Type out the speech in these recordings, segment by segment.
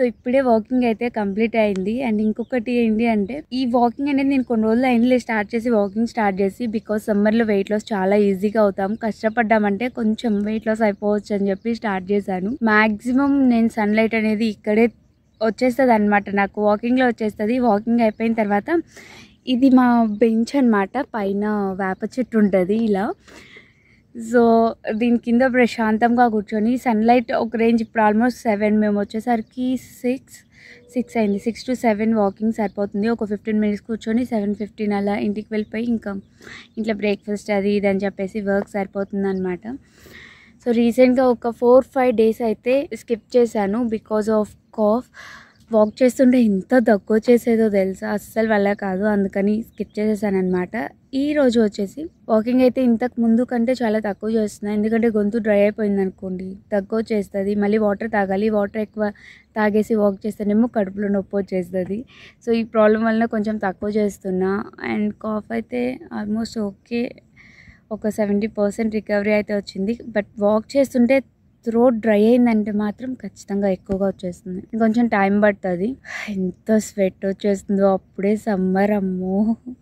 ఇప్పుడే వాకింగ్ అయితే కంప్లీట్ అయింది అండ్ ఇంకొకటి ఏంటి అంటే ఈ వాకింగ్ అనేది నేను కొన్ని రోజులు అయింది స్టార్ట్ చేసి వాకింగ్ స్టార్ట్ చేసి బికాస్ సమ్మర్లో వెయిట్ లాస్ చాలా ఈజీగా అవుతాం కష్టపడ్డామంటే కొంచెం వెయిట్ లాస్ అయిపోవచ్చు అని చెప్పి స్టార్ట్ చేశాను మాక్సిమం నేను సన్లైట్ అనేది ఇక్కడే వచ్చేస్తుంది అనమాట నాకు వాకింగ్లో వచ్చేస్తుంది వాకింగ్ అయిపోయిన తర్వాత ఇది మా బెంచ్ అన్నమాట పైన వేప చెట్టు ఉంటుంది ఇలా సో దీని కింద ప్రశాంతంగా కూర్చొని సన్లైట్ ఒక రేంజ్ ఇప్పుడు ఆల్మోస్ట్ సెవెన్ మేము వచ్చేసరికి సిక్స్ సిక్స్ అయింది సిక్స్ టు సెవెన్ వాకింగ్ సరిపోతుంది ఒక ఫిఫ్టీన్ మినిట్స్ కూర్చొని సెవెన్ ఫిఫ్టీన్ అలా ఇంటికి వెళ్ళిపోయి ఇంకా ఇంట్లో బ్రేక్ఫాస్ట్ అది ఇది అని చెప్పేసి వర్క్ సరిపోతుంది అనమాట సో రీసెంట్గా ఒక ఫోర్ ఫైవ్ డేస్ అయితే స్కిప్ చేశాను బికాజ్ ఆఫ్ కాఫ్ వాక్ చేస్తుంటే ఎంత దగ్గు చేసేదో తెలుసా అస్సలు వల్ల కాదు అందుకని స్కిప్ చేసేసాను అనమాట ఈ రోజు వచ్చేసి వాకింగ్ అయితే ఇంతకు ముందు కంటే చాలా తక్కువ చేస్తున్నాను ఎందుకంటే గొంతు డ్రై అయిపోయింది అనుకోండి తక్కువ చేస్తుంది మళ్ళీ వాటర్ తాగాలి వాటర్ ఎక్కువ తాగేసి వాక్ చేస్తేనేమో కడుపులో నొప్పి వచ్చేస్తుంది సో ఈ ప్రాబ్లం వలన కొంచెం తక్కువ చేస్తున్నా అండ్ కాఫ్ అయితే ఆల్మోస్ట్ ఓకే ఒక సెవెంటీ పర్సెంట్ రికవరీ అయితే వచ్చింది బట్ వాక్ చేస్తుంటే థ్రోట్ డ్రై అయిందంటే మాత్రం ఖచ్చితంగా ఎక్కువగా వచ్చేస్తుంది కొంచెం టైం పడుతుంది ఎంత స్వెట్ వచ్చేస్తుందో అప్పుడే సమ్మర్ అమ్మో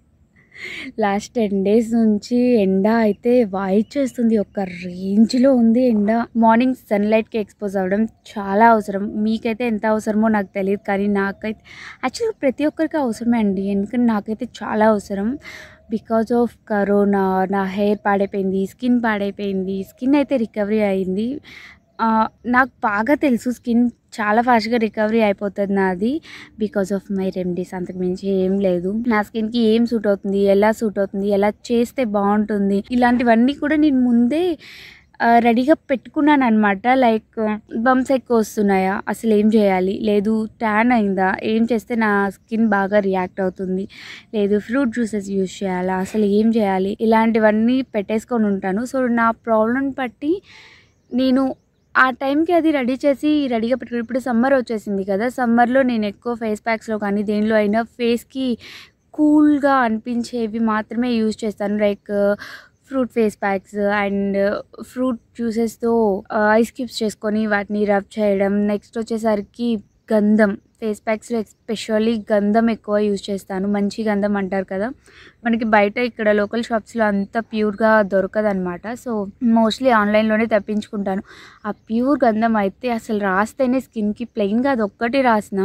లాస్ట్ టెన్ డేస్ నుంచి ఎండ అయితే వాయిచేస్తుంది ఒక రేంజ్లో ఉంది ఎండ మార్నింగ్ సన్లైట్కి ఎక్స్పోజ్ అవ్వడం చాలా అవసరం మీకైతే ఎంత అవసరమో నాకు తెలియదు కానీ నాకైతే యాక్చువల్గా ప్రతి ఒక్కరికి అవసరమే అండి ఎందుకంటే నాకైతే చాలా అవసరం బికాజ్ ఆఫ్ కరోనా నా హెయిర్ పాడైపోయింది స్కిన్ పాడైపోయింది స్కిన్ అయితే రికవరీ అయింది ఆ, నాకు బాగా తెలుసు స్కిన్ చాలా ఫాస్ట్గా రికవరీ అయిపోతుంది నాది బికాజ్ ఆఫ్ మై రెమెడీస్ అంతకు మించి ఏం లేదు నా స్కిన్కి ఏం సూట్ అవుతుంది ఎలా సూట్ అవుతుంది ఎలా చేస్తే బాగుంటుంది ఇలాంటివన్నీ కూడా నేను ముందే రెడీగా పెట్టుకున్నాను అనమాట లైక్ బంప్స్ ఎక్కువ వస్తున్నాయా అసలు ఏం చేయాలి లేదు ట్యాన్ అయిందా ఏం చేస్తే నా స్కిన్ బాగా రియాక్ట్ అవుతుంది లేదు ఫ్రూట్ జ్యూసెస్ యూస్ చేయాలా అసలు ఏం చేయాలి ఇలాంటివన్నీ పెట్టేసుకొని ఉంటాను సో నా ప్రాబ్లం బట్టి నేను ఆ టైంకి అది రెడీ చేసి రెడీగా పెట్టుకుని ఇప్పుడు సమ్మర్ వచ్చేసింది కదా సమ్మర్లో నేను ఎక్కువ ఫేస్ ప్యాక్స్లో కానీ దేనిలో అయినా ఫేస్కి కూల్గా అనిపించేవి మాత్రమే యూజ్ చేస్తాను like fruit face packs and fruit జ్యూసెస్తో ఐస్ క్యూబ్స్ చేసుకొని వాటిని రబ్ చేయడం నెక్స్ట్ వచ్చేసరికి గంధం ఫేస్ ప్యాక్స్లో ఎస్పెషల్లీ గంధం ఎక్కువ యూజ్ చేస్తాను మంచి గంధం అంటారు కదా మనకి బయట ఇక్కడ లోకల్ షాప్స్లో అంత ప్యూర్గా దొరకదనమాట సో మోస్ట్లీ ఆన్లైన్లోనే తెప్పించుకుంటాను ఆ ప్యూర్ గంధం అయితే అసలు రాస్తేనే స్కిన్కి ప్లెయిన్గా అది ఒక్కటి రాసిన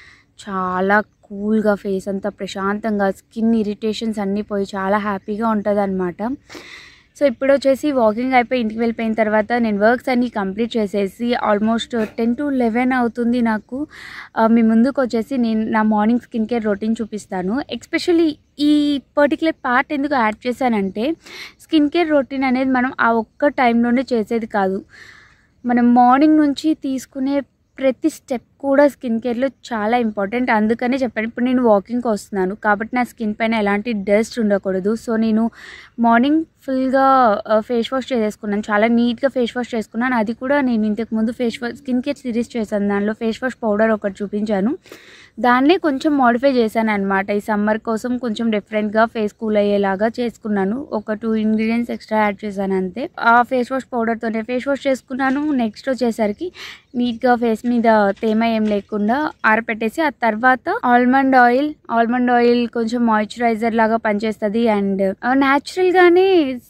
చాలా కూల్గా ఫేస్ అంతా ప్రశాంతంగా స్కిన్ ఇరిటేషన్స్ అన్నీ పోయి చాలా హ్యాపీగా ఉంటుంది అనమాట సో ఇప్పుడు వచ్చేసి వాకింగ్ అయిపోయి ఇంటికి వెళ్ళిపోయిన తర్వాత నేను వర్క్స్ అన్నీ కంప్లీట్ చేసేసి ఆల్మోస్ట్ టెన్ టు లెవెన్ అవుతుంది నాకు ఆ, మీ ముందుకు వచ్చేసి నేను నా మార్నింగ్ స్కిన్ కేర్ రొటీన్ చూపిస్తాను ఎక్స్పెషల్లీ ఈ పర్టికులర్ పార్ట్ ఎందుకు యాడ్ చేశానంటే స్కిన్ కేర్ రొటీన్ అనేది మనం ఆ ఒక్క టైంలోనే చేసేది కాదు మనం మార్నింగ్ నుంచి తీసుకునే ప్రతి స్టెప్ కూడా స్కిన్ కేర్లో చాలా ఇంపార్టెంట్ అందుకనే చెప్పాను ఇప్పుడు నేను వాకింగ్కి వస్తున్నాను కాబట్టి నా స్కిన్ పైన ఎలాంటి డస్ట్ ఉండకూడదు సో నేను మార్నింగ్ ఫుల్గా ఫేస్ వాష్ చేసేసుకున్నాను చాలా నీట్గా ఫేస్ వాష్ చేసుకున్నాను అది కూడా నేను ఇంతకు ముందు face wash skin care series చేశాను దానిలో ఫేస్ వాష్ పౌడర్ ఒకటి చూపించాను దాన్నే కొంచెం మోడిఫై చేశాను అనమాట ఈ సమ్మర్ కోసం కొంచెం డిఫరెంట్గా ఫేస్ కూల్ అయ్యేలాగా చేసుకున్నాను ఒక టూ ఇంగ్రీడియంట్స్ ఎక్స్ట్రా యాడ్ చేశాను అంతే ఆ ఫేస్ వాష్ పౌడర్తోనే ఫేస్ వాష్ చేసుకున్నాను నెక్స్ట్ వచ్చేసరికి నీట్గా ఫేస్ మీద తేమ ఏం లేకుండా ఆరపెట్టేసి ఆ తర్వాత ఆల్మండ్ ఆయిల్ ఆల్మండ్ ఆయిల్ కొంచెం మాయిశ్చరైజర్ లాగా పనిచేస్తుంది అండ్ న్యాచురల్గానే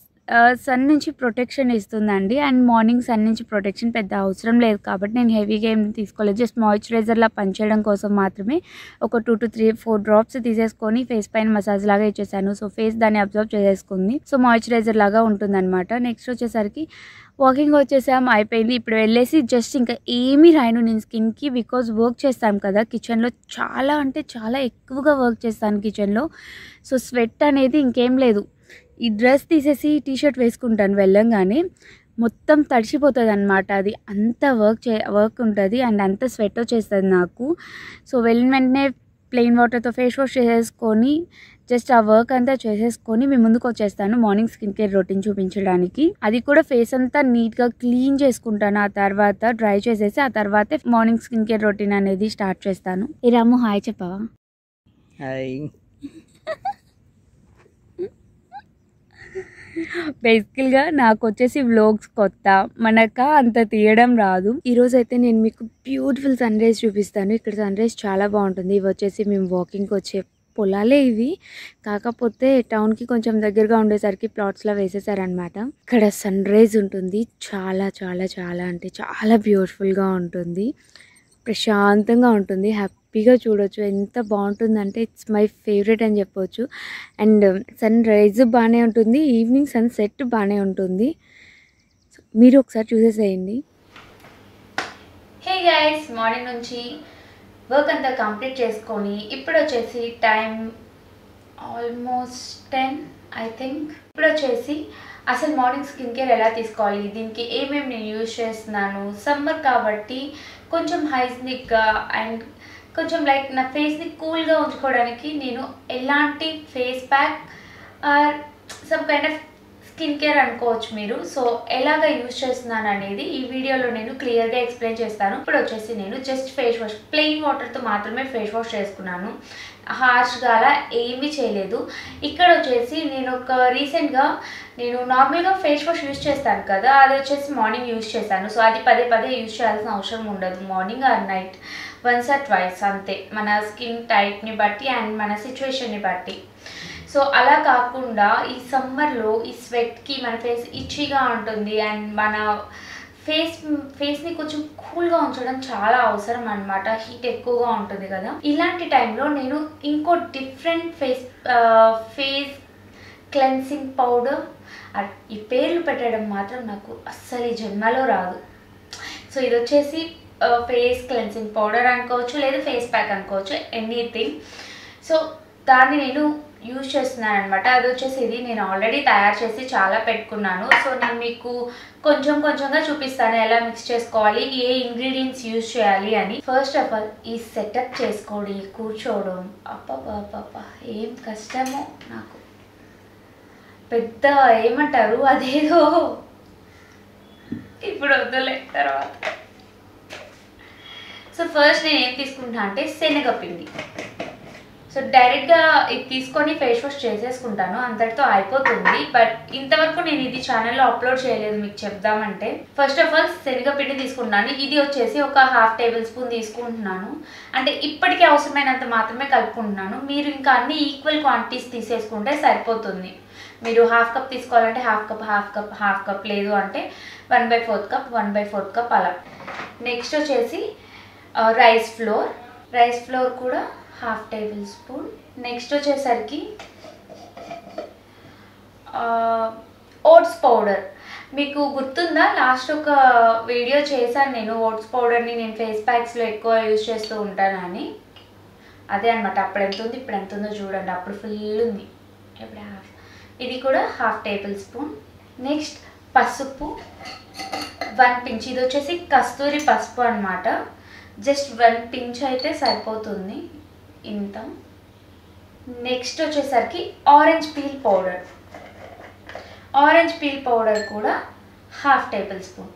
సన్ నుంచి ప్రొటెక్షన్ ఇస్తుందండి అండ్ మార్నింగ్ సన్ నుంచి ప్రొటెక్షన్ పెద్ద అవసరం లేదు కాబట్టి నేను హెవీగా ఏం తీసుకోలేదు జస్ట్ మాయిశ్చరైజర్లా పనిచేయడం కోసం మాత్రమే ఒక two to three four drops తీసేసుకొని ఫేస్ పైన మసాజ్ లాగా ఇచ్చేసాను సో ఫేస్ దాన్ని అబ్జర్వ్ చేసేసుకుంది సో మాయిశ్చరైజర్ లాగా ఉంటుందన్నమాట నెక్స్ట్ వచ్చేసరికి వాకింగ్ వచ్చేసాం అయిపోయింది ఇప్పుడు వెళ్ళేసి జస్ట్ ఇంకా ఏమీ రాయను నేను స్కిన్కి బికాజ్ వర్క్ చేస్తాం కదా కిచెన్లో చాలా అంటే చాలా ఎక్కువగా వర్క్ చేస్తాను కిచెన్లో సో స్వెట్ అనేది ఇంకేం లేదు ఈ డ్రెస్ తీసేసి టీ షర్ట్ వేసుకుంటాను వెళ్ళంగానే మొత్తం తడిసిపోతుంది అనమాట అది అంత వర్క్ చే వర్క్ ఉంటుంది అండ్ అంత స్వెట్ వచ్చేస్తుంది నాకు సో వెళ్ళిన వెంటనే ప్లెయిన్ వాటర్తో ఫేస్ వాష్ చేసేసుకొని జస్ట్ ఆ వర్క్ అంతా చేసేసుకొని మీ ముందుకు వచ్చేస్తాను మార్నింగ్ స్కిన్ కేర్ రొటీన్ చూపించడానికి అది కూడా ఫేస్ అంతా నీట్గా క్లీన్ చేసుకుంటాను ఆ తర్వాత డ్రై చేసేసి ఆ తర్వాతే మార్నింగ్ స్కిన్ కేర్ రొటీన్ అనేది స్టార్ట్ చేస్తాను ఏ రాము హాయ్ చెప్పవా హాయ్ బేసికల్గా నాకు వచ్చేసి వ్లోగ్స్ కొత్త మనక అంత తీయడం రాదు ఈరోజు అయితే నేను మీకు బ్యూటిఫుల్ సన్ రైజ్ చూపిస్తాను ఇక్కడ సన్ రైజ్ చాలా బాగుంటుంది ఇవి వచ్చేసి మేము వాకింగ్కి వచ్చే పొలాలే ఇవి కాకపోతే టౌన్కి కొంచెం దగ్గరగా ఉండేసరికి ప్లాట్స్లో వేసేసారనమాట ఇక్కడ సన్ రైజ్ ఉంటుంది చాలా చాలా చాలా అంటే చాలా బ్యూటిఫుల్గా ఉంటుంది ప్రశాంతంగా ఉంటుంది హ్యాపీగా చూడొచ్చు ఎంత బాగుంటుందంటే ఇట్స్ మై ఫేవరెట్ అని చెప్పొచ్చు అండ్ సన్ రైజ్ బాగానే ఉంటుంది ఈవినింగ్ సన్ సెట్ బాగానే ఉంటుంది So, మీరు ఒకసారి చూసేసేయండి హే గైస్ మార్నింగ్ నుంచి వర్క్ అంతా కంప్లీట్ చేసుకొని ఇప్పుడు వచ్చేసి time almost ten I think ఇప్పుడు వచ్చేసి అసలు మార్నింగ్ స్కిన్ కేర్ ఎలా తీసుకోవాలి దీనికి ఏమేమి నేను యూజ్ చేస్తున్నాను సమ్మర్ కాబట్టి కొంచెం హైజీనిక్గా అండ్ కొంచెం లైక్ నా ఫేస్ని కూల్గా ఉంచుకోవడానికి నేను ఎలాంటి face pack or some kind of skin care అనుకోవచ్చు మీరు సో ఎలాగ యూజ్ చేస్తున్నాను అనేది ఈ వీడియోలో నేను క్లియర్గా ఎక్స్ప్లెయిన్ చేస్తాను ఇప్పుడు వచ్చేసి నేను జస్ట్ ఫేస్ వాష్ ప్లెయిన్ వాటర్తో మాత్రమే ఫేస్ వాష్ చేసుకున్నాను హార్ష్గా అలా ఏమీ చేయలేదు ఇక్కడ వచ్చేసి నేను ఒక రీసెంట్గా నేను నార్మల్గా ఫేస్ వాష్ యూజ్ చేస్తాను కదా అది వచ్చేసి మార్నింగ్ యూజ్ చేశాను సో అది పదే పదే యూజ్ చేయాల్సిన అవసరం ఉండదు morning or night once or twice అంతే మన స్కిన్ టైప్ని బట్టి అండ్ మన సిచ్యువేషన్ని బట్టి సో అలా కాకుండా ఈ సమ్మర్లో ఈ స్వెట్కి మన ఫేస్ ఇచ్చిగా ఉంటుంది అండ్ మన ఫేస్ ఫేస్ని కొంచెం కూల్గా ఉంచడం చాలా అవసరం అనమాట హీట్ ఎక్కువగా ఉంటుంది కదా ఇలాంటి టైంలో నేను ఇంకో different face face cleansing powder ఈ పేర్లు పెట్టడం మాత్రం నాకు అస్సలు ఈ జన్మలో రాదు సో ఇది వచ్చేసి ఫేస్ క్లెన్సింగ్ పౌడర్ అనుకోవచ్చు లేదా ఫేస్ ప్యాక్ అనుకోవచ్చు ఎనీథింగ్ సో దాన్ని నేను యూజ్ చేస్తున్నాను అనమాట అది వచ్చేసి ఇది నేను ఆల్రెడీ తయారు చేసి చాలా పెట్టుకున్నాను సో నేను మీకు కొంచెం కొంచెంగా చూపిస్తాను ఎలా మిక్స్ చేసుకోవాలి ఏ ఇంగ్రీడియంట్స్ యూజ్ చేయాలి అని ఫస్ట్ ఆఫ్ ఆల్ ఈ సెటప్ చేసుకోవడం ఈ కూర్చోవడం అప్ప ఏం కష్టమో నాకు పెద్ద ఏమంటారు అదేదో ఇప్పుడు వద్దులే తర్వాత సో ఫస్ట్ నేను ఏం తీసుకుంటా అంటే శనగపిండి సో డైరెక్ట్గా ఇది తీసుకొని ఫేస్ వాష్ చేసేసుకుంటాను అంతటితో అయిపోతుంది బట్ ఇంతవరకు నేను ఇది ఛానల్లో అప్లోడ్ చేయలేదు మీకు చెప్దామంటే ఫస్ట్ ఆఫ్ ఆల్ శనగపిండి తీసుకుంటున్నాను ఇది వచ్చేసి ఒక హాఫ్ టేబుల్ స్పూన్ తీసుకుంటున్నాను అంటే ఇప్పటికే అవసరమైనంత మాత్రమే కలుపుకుంటున్నాను మీరు ఇంకా అన్ని ఈక్వల్ క్వాంటిటీస్ తీసేసుకుంటే సరిపోతుంది మీరు హాఫ్ కప్ తీసుకోవాలంటే half cup half cup half cup లేదు అంటే one by fourth cup one by fourth cup అలా నెక్స్ట్ వచ్చేసి రైస్ ఫ్లోర్ రైస్ ఫ్లోర్ కూడా హాఫ్ టేబుల్ స్పూన్ నెక్స్ట్ వచ్చేసరికి ఓట్స్ పౌడర్ మీకు గుర్తుందా లాస్ట్ ఒక వీడియో చేశాను నేను ఓట్స్ పౌడర్ని నేను ఫేస్ ప్యాక్స్లో ఎక్కువ యూజ్ చేస్తూ ఉంటానని అదే అనమాట అప్పుడు ఎంత ఉంది ఇప్పుడు ఎంత ఉందో చూడండి అప్పుడు ఫుల్ ఉంది ఇప్పుడు హాఫ్ ఇది కూడా హాఫ్ టేబుల్ స్పూన్ నెక్స్ట్ పసుపు వన్ పించ్ ఇది వచ్చేసి కస్తూరి పసుపు అనమాట జస్ట్ వన్ పించ్ అయితే సరిపోతుంది ఇంత నెక్స్ట్ వచ్చేసరికి orange peel powder orange peel powder కూడా half tablespoon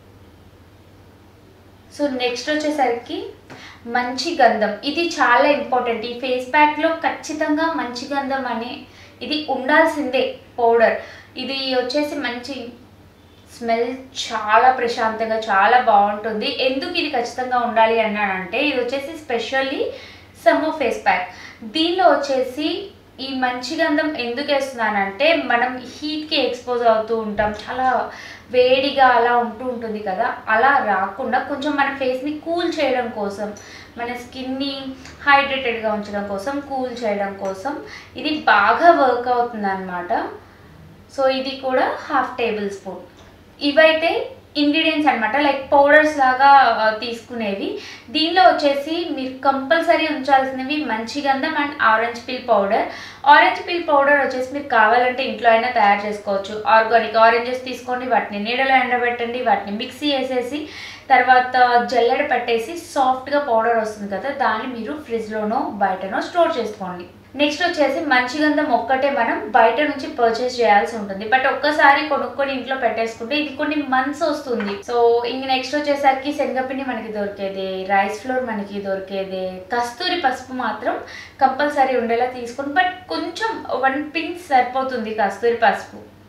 so next వచ్చేసరికి మంచి గంధం ఇది చాలా ఇంపార్టెంట్ ఈ ఫేస్ ప్యాక్లో ఖచ్చితంగా మంచి గంధం అనే ఇది ఉండాల్సిందే పౌడర్ ఇది వచ్చేసి మంచి స్మెల్ చాలా ప్రశాంతంగా చాలా బాగుంటుంది ఎందుకు ఇది ఖచ్చితంగా ఉండాలి అన్నానంటే ఇది వచ్చేసి స్పెషల్లీ సమ్మర్ ఫేస్ ప్యాక్ దీనిలో వచ్చేసి ఈ మంచి గంధం ఎందుకు వేస్తున్నానంటే మనం హీట్కి ఎక్స్పోజ్ అవుతూ ఉంటాం చాలా వేడిగా అలా ఉంటూ ఉంటుంది కదా అలా రాకుండా కొంచెం మన ఫేస్ని కూల్ చేయడం కోసం మన స్కిన్ని హైడ్రేటెడ్గా ఉంచడం కోసం కూల్ చేయడం కోసం ఇది బాగా వర్క్ అవుతుంది అనమాట సో ఇది కూడా హాఫ్ టేబుల్ స్పూన్ ఇవైతే ఇంగ్రీడియంట్స్ అనమాట లైక్ పౌడర్స్ లాగా ఆ, తీసుకునేవి దీనిలో వచ్చేసి మీరు కంపల్సరీ ఉంచాల్సినవి మంచి గంధం and orange peel powder orange peel powder వచ్చేసి మీరు కావాలంటే ఇంట్లో అయినా తయారు చేసుకోవచ్చు ఆర్గానిక్ ఆరెంజెస్ తీసుకోండి వాటిని నీడలో ఎండబెట్టండి వాటిని మిక్సీ వేసేసి తర్వాత జల్లెడ పెట్టేసి సాఫ్ట్గా పౌడర్ వస్తుంది కదా దాన్ని మీరు ఫ్రిడ్జ్లోనో బయటనో స్టోర్ చేసుకోండి నెక్స్ట్ వచ్చేసి మంచి గంధం ఒక్కటే మనం బయట నుంచి పర్చేస్ చేయాల్సి ఉంటుంది బట్ ఒక్కసారి కొనుక్కొని ఇంట్లో పెట్టేసుకుంటే ఇది కొన్ని మంత్స్ వస్తుంది సో ఇంక నెక్స్ట్ వచ్చేసరికి శనగపిండి మనకి దొరికేది రైస్ ఫ్లోర్ మనకి దొరికేది కస్తూరి పసుపు మాత్రం కంపల్సరీ ఉండేలా తీసుకుని బట్ కొంచెం వన్ పిన్ సరిపోతుంది కస్తూరి పసుపు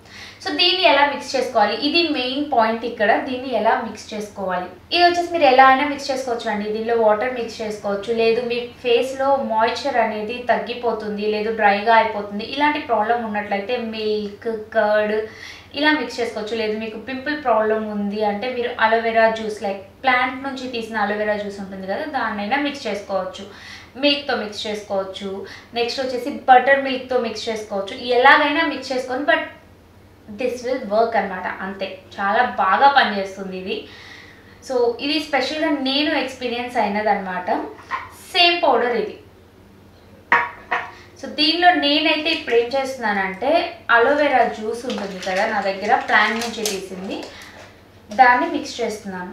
సో దీన్ని ఎలా మిక్స్ చేసుకోవాలి ఇది మెయిన్ పాయింట్ ఇక్కడ దీన్ని ఎలా మిక్స్ చేసుకోవాలి ఇది వచ్చేసి మీరు ఎలా అయినా మిక్స్ చేసుకోవచ్చు అండి దీనిలో వాటర్ మిక్స్ చేసుకోవచ్చు లేదు మీ ఫేస్లో మాయిశ్చర్ అనేది తగ్గిపోతుంది లేదు డ్రైగా అయిపోతుంది ఇలాంటి ప్రాబ్లం ఉన్నట్లయితే మిల్క్ కర్డ్ ఇలా మిక్స్ చేసుకోవచ్చు లేదు మీకు పింపుల్ ప్రాబ్లం ఉంది అంటే మీరు అలోవెరా జ్యూస్ లైక్ ప్లాంట్ నుంచి తీసిన అలోవెరా జ్యూస్ ఉంటుంది కదా దాన్నైనా మిక్స్ చేసుకోవచ్చు మిల్క్తో మిక్స్ చేసుకోవచ్చు నెక్స్ట్ వచ్చేసి బటర్ మిల్క్తో మిక్స్ చేసుకోవచ్చు ఎలాగైనా మిక్స్ చేసుకొని బట్ దిస్ విల్ వర్క్ అనమాట అంతే చాలా బాగా పనిచేస్తుంది ఇది సో ఇది స్పెషల్గా నేను ఎక్స్పీరియన్స్ అయినదనమాట సేమ్ పౌడర్ ఇది సో దీనిలో నేనైతే ఇప్పుడు ఏం చేస్తున్నానంటే అలోవెరా జ్యూస్ ఉంటుంది కదా నా దగ్గర ప్లాన్ నుంచి తీసింది దాన్ని మిక్స్ చేస్తున్నాను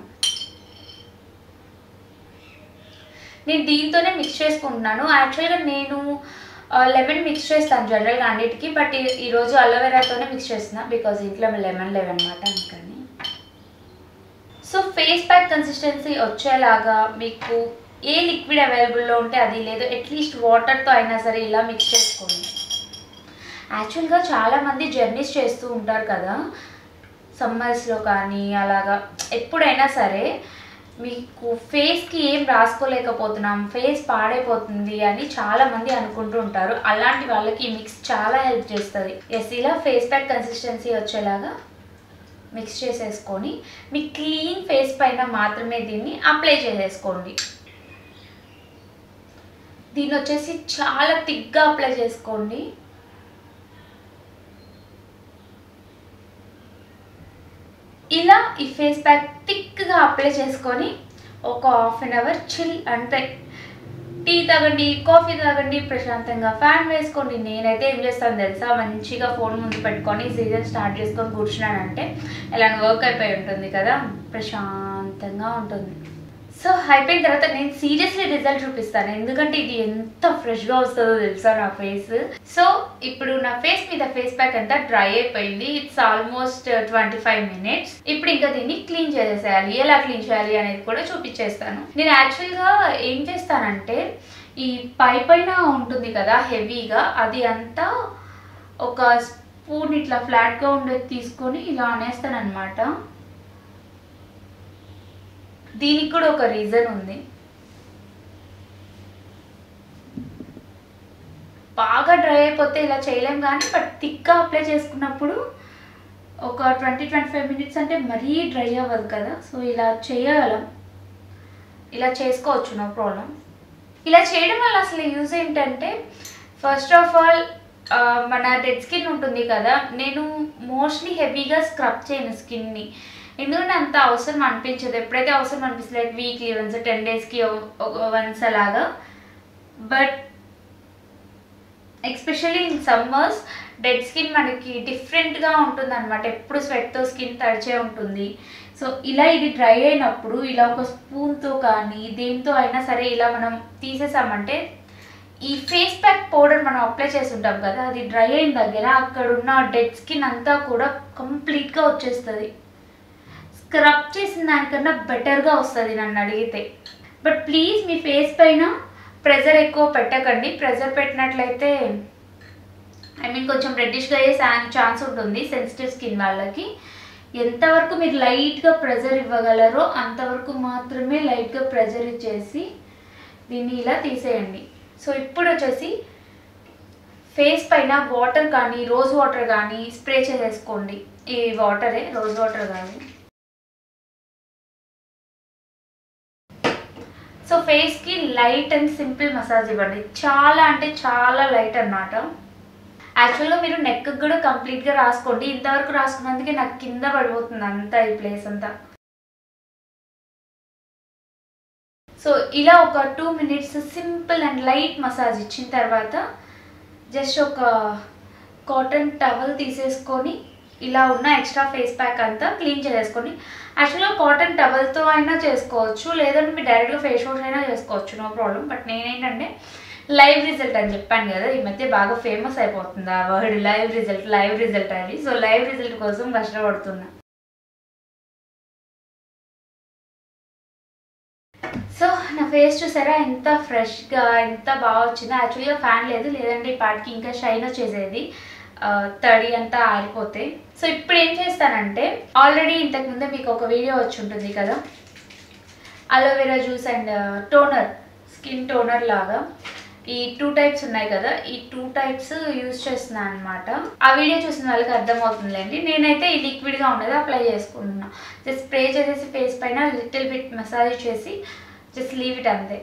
నేను దీంతోనే మిక్స్ చేసుకుంటున్నాను యాక్చువల్గా నేను లెమన్ మిక్స్ చేస్తాను జనరల్గా అన్నిటికీ బట్ ఈ- ఈరోజు అలోవెరాతోనే మిక్స్ చేస్తున్నా బికాజ్ ఇంట్లో లెమన్ లేవన్నమాట అందుకని సో ఫేస్ ప్యాక్ కన్సిస్టెన్సీ వచ్చేలాగా మీకు ఏ లిక్విడ్ అవైలబుల్లో ఉంటే అది లేదు అట్లీస్ట్ వాటర్తో అయినా సరే ఇలా మిక్స్ చేసుకోండి యాక్చువల్గా చాలామంది జర్నీస్ చేస్తూ ఉంటారు కదా సమ్మర్స్లో కానీ అలాగా ఎప్పుడైనా సరే మీకు ఫేస్కి ఏం రాసుకోలేకపోతున్నాం ఫేస్ పాడైపోతుంది అని చాలామంది అనుకుంటూ ఉంటారు అలాంటి వాళ్ళకి ఈ మిక్స్ చాలా హెల్ప్ చేస్తుంది ఎస్ ఇలా ఫేస్ ప్యాక్ కన్సిస్టెన్సీ వచ్చేలాగా మిక్స్ చేసేసుకొని మీ క్లీన్ ఫేస్ పైన మాత్రమే దీన్ని అప్లై చేసేసుకోండి దీన్ని వచ్చేసి చాలా థిక్గా అప్లై చేసుకోండి ఇలా ఈ ఫేస్ ప్యాక్ థిక్గా అప్లై చేసుకొని ఒక హాఫ్ అన్ అవర్ చిల్ అంటే టీ తాగండి కాఫీ తాగండి ప్రశాంతంగా ఫ్యాన్ వేసుకోండి నేనైతే ఏం చేస్తాను తెలుసా మంచిగా ఫోన్ ముందు పెట్టుకొని సీరియల్ స్టార్ట్ చేసుకొని కూర్చున్నానంటే ఇలా వర్క్ అయిపోయి ఉంటుంది కదా ప్రశాంతంగా ఉంటుంది సో అయిపోయిన తర్వాత నేను సీరియస్లీ రిజల్ట్ చూపిస్తాను ఎందుకంటే ఇది ఎంత ఫ్రెష్గా వస్తుందో తెలుసా నా ఫేస్ సో ఇప్పుడు నా ఫేస్ మీద ఫేస్ ప్యాక్ అంతా డ్రై అయిపోయింది it's almost twenty five minutes ఇప్పుడు ఇంకా దీన్ని క్లీన్ చేసేసేయాలి ఎలా క్లీన్ చేయాలి అనేది కూడా చూపించేస్తాను నేను యాక్చువల్గా ఏం చేస్తానంటే ఈ పై పైన ఉంటుంది కదా హెవీగా అది అంతా ఒక స్పూన్ ఇట్లా ఫ్లాట్గా ఉండేది తీసుకొని ఇలా అనేస్తాను అనమాట దీనికి కూడా ఒక రీజన్ ఉంది బాగా డ్రై అయిపోతే ఇలా చేయలేం కానీ బట్ థిక్గా అప్లై చేసుకున్నప్పుడు ఒక ట్వంటీ ట్వంటీ ఫైవ్ మినిట్స్ అంటే మరీ డ్రై అవ్వదు కదా సో ఇలా చేయగలం ఇలా చేసుకోవచ్చు నో ప్రాబ్లం ఇలా చేయడం వల్ల అసలు యూజ్ ఏంటంటే ఫస్ట్ ఆఫ్ ఆల్ మన డెడ్ స్కిన్ ఉంటుంది కదా నేను మోస్ట్లీ హెవీగా స్క్రబ్ చేయను స్కిన్ని ఎందుకంటే అంత అవసరం అనిపించదు ఎప్పుడైతే అవసరం అనిపిస్తుంది లైక్ వీక్లీ వన్స్ టెన్ డేస్కి వన్స్ అలాగా but especially in summers dead skin మనకి డిఫరెంట్గా ఉంటుంది అనమాట ఎప్పుడు స్వెట్తో స్కిన్ తడిచే ఉంటుంది సో ఇలా ఇది డ్రై అయినప్పుడు ఇలా ఒక స్పూన్తో కానీ దేంతో అయినా సరే ఇలా మనం తీసేసామంటే ఈ ఫేస్ ప్యాక్ పౌడర్ మనం అప్లై చేసి ఉంటాం కదా అది డ్రై అయిన దగ్గర అక్కడ ఉన్న డెడ్ స్కిన్ అంతా కూడా కంప్లీట్గా వచ్చేస్తుంది స్క్రబ్ చేసిన దానికన్నా బెటర్గా వస్తుంది నన్ను అడిగితే బట్ ప్లీజ్ మీ ఫేస్ పైన ప్రెజర్ ఎక్కువ పెట్టకండి ప్రెజర్ పెట్టినట్లయితే ఐ మీన్ కొంచెం రెడ్డిష్గా అయ్యే ఛాన్స్ ఉంటుంది సెన్సిటివ్ స్కిన్ వాళ్ళకి ఎంతవరకు మీరు లైట్గా ప్రెజర్ ఇవ్వగలరో అంతవరకు మాత్రమే లైట్గా ప్రెజర్ ఇచ్చేసి దీన్ని ఇలా తీసేయండి సో ఇప్పుడు వచ్చేసి ఫేస్ పైన వాటర్ కానీ రోజ్ వాటర్ కానీ స్ప్రే చేసేసుకోండి ఈ వాటరే రోజ్ వాటర్ కానీ సో ఫేస్కి లైట్ అండ్ సింపుల్ మసాజ్ ఇవ్వండి చాలా అంటే చాలా లైట్ అన్నమాట యాక్చువల్గా మీరు నెక్ కూడా కంప్లీట్గా రాసుకోండి ఇంతవరకు రాసుకున్నందుకే నాకు కింద పడిపోతుంది అంతా ఈ ప్లేస్ అంతా సో ఇలా ఒక two minutes simple and light massage ఇచ్చిన తర్వాత జస్ట్ ఒక కాటన్ టవల్ తీసేసుకొని ఇలా ఉన్న ఎక్స్ట్రా ఫేస్ ప్యాక్ అంతా క్లీన్ చేసేసుకొని యాక్చువల్గా కాటన్ టవల్తో అయినా చేసుకోవచ్చు లేదంటే మీరు డైరెక్ట్గా ఫేస్ వాష్ అయినా చేసుకోవచ్చు నో ప్రాబ్లం బట్ నేనేంటంటే లైవ్ రిజల్ట్ అని చెప్పాను కదా ఈ మధ్య బాగా ఫేమస్ అయిపోతుంది ఆ word live result live result అని సో లైవ్ రిజల్ట్ కోసం కష్టపడుతున్నా సో నా ఫేస్ చూసారా ఎంత ఫ్రెష్గా ఎంత బాగా వచ్చిందో యాక్చువల్గా ఫ్యాన్ లేదు లేదంటే ఈ పాటికి ఇంకా షైన్ వచ్చేసేది ఆ, తడి అంతా ఆరిపోతే సో ఇప్పుడు ఏం చేస్తానంటే ఆల్రెడీ ఇంతకు ముందే మీకు ఒక వీడియో వచ్చి ఉంటుంది కదా aloe vera juice and toner skin toner లాగా ఈ టూ టైప్స్ ఉన్నాయి కదా ఈ టూ టైప్స్ యూజ్ చేస్తున్నాను అనమాట ఆ వీడియో చూసిన వాళ్ళకి అర్థమవుతుందిలేండి నేనైతే ఈ లిక్విడ్గా ఉన్నది అప్లై చేసుకుంటున్నా జస్ట్ స్ప్రే చేసేసి ఫేస్ పైన లిటిల్ బిట్ మసాజ్ చేసి జస్ట్ లీవ్ ఇట్ అంతే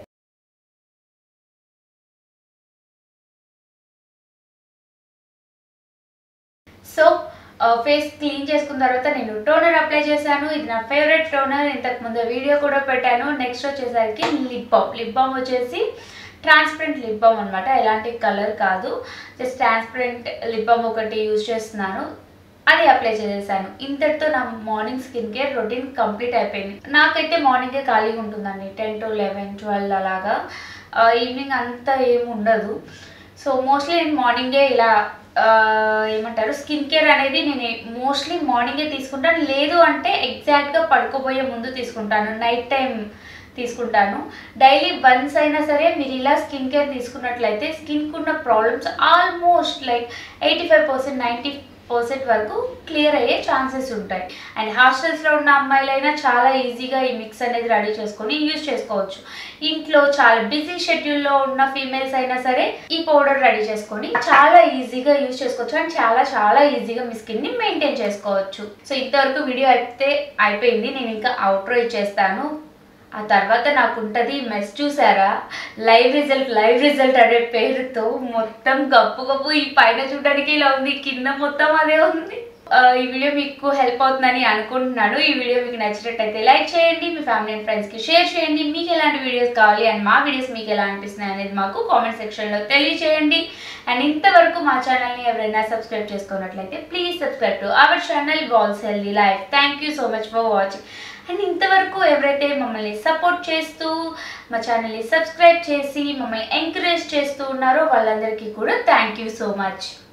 సో ఫేస్ క్లీన్ చేసుకున్న తర్వాత నేను టోనర్ అప్లై చేశాను ఇది నా ఫేవరెట్ టోనర్ ఇంతకు ముందు వీడియో కూడా పెట్టాను నెక్స్ట్ వచ్చేసరికి లిప్ బామ్ లిప్ బామ్ వచ్చేసి ట్రాన్స్పరెంట్ లిప్ బామ్ అనమాట ఎలాంటి కలర్ కాదు జస్ట్ ట్రాన్స్పరెంట్ లిప్ బామ్ ఒకటి యూజ్ చేస్తున్నాను అది అప్లై చేసేసాను ఇంతటితో నా morning skin care routine complete అయిపోయింది నాకైతే మార్నింగే ఖాళీగా ఉంటుందండి టెన్ టు లెవెన్ ట్వెల్వ్ అలాగా ఈవినింగ్ అంతా ఏమి ఉండదు సో మోస్ట్లీ నేను మార్నింగే ఇలా ఆ, ఏమంటారు స్కిన్ కేర్ అనేది నేను మోస్ట్లీ మార్నింగే తీసుకుంటాను లేదు అంటే ఎగ్జాక్ట్గా పడుకోబోయే ముందు తీసుకుంటాను నైట్ టైం తీసుకుంటాను డైలీ వన్స్ అయినా సరే మీరు ఇలా స్కిన్ కేర్ తీసుకున్నట్లయితే స్కిన్కి ఉన్న problems almost like eighty five percent ninety percent వరకు క్లియర్ అయ్యే ఛాన్సెస్ ఉంటాయి అండ్ హాస్టల్స్లో ఉన్న అమ్మాయిలైనా చాలా ఈజీగా ఈ మిక్స్ అనేది రెడీ చేసుకొని యూజ్ చేసుకోవచ్చు ఇంట్లో చాలా బిజీ షెడ్యూల్లో ఉన్న ఫీమేల్స్ అయినా సరే ఈ పౌడర్ రెడీ చేసుకొని చాలా ఈజీగా యూజ్ చేసుకోవచ్చు అండ్ చాలా చాలా ఈజీగా మీ స్కిన్ని మెయింటైన్ చేసుకోవచ్చు సో ఇంతవరకు వీడియో అయితే అయిపోయింది నేను ఇంకా అవుట్రో ఇచ్చేస్తాను ఆ తర్వాత నాకు ఉంటుంది మెస్ చూసారా లైవ్ రిజల్ట్ లైవ్ రిజల్ట్ అనే పేరుతో మొత్తం గప్పు గప్పు ఈ పైన చూడడానికి ఇలా ఉంది కింద మొత్తం అదే ఉంది ఆ, ఈ వీడియో మీకు హెల్ప్ అవుతుందని అనుకుంటున్నాను ఈ వీడియో మీకు నచ్చినట్టయితే లైక్ చేయండి మీ ఫ్యామిలీ అండ్ ఫ్రెండ్స్కి షేర్ చేయండి మీకు ఎలాంటి వీడియోస్ కావాలి అండ్ మా వీడియోస్ మీకు ఎలా అనిపిస్తున్నాయి అనేది మాకు కామెంట్ సెక్షన్లో తెలియచేయండి అండ్ ఇంతవరకు మా ఛానల్ని ఎవరైనా సబ్స్క్రైబ్ చేసుకున్నట్లయితే please subscribe to our channel balls healthy life thank you so much for watching and ఇంతవరకు ఎవరైతే మమ్మల్ని సపోర్ట్ చేస్తూ మా ఛానల్ని సబ్స్క్రైబ్ చేసి మమ్మల్ని ఎంకరేజ్ చేస్తూ ఉన్నారో వాళ్ళందరికీ కూడా థ్యాంక్ యూ సో మచ్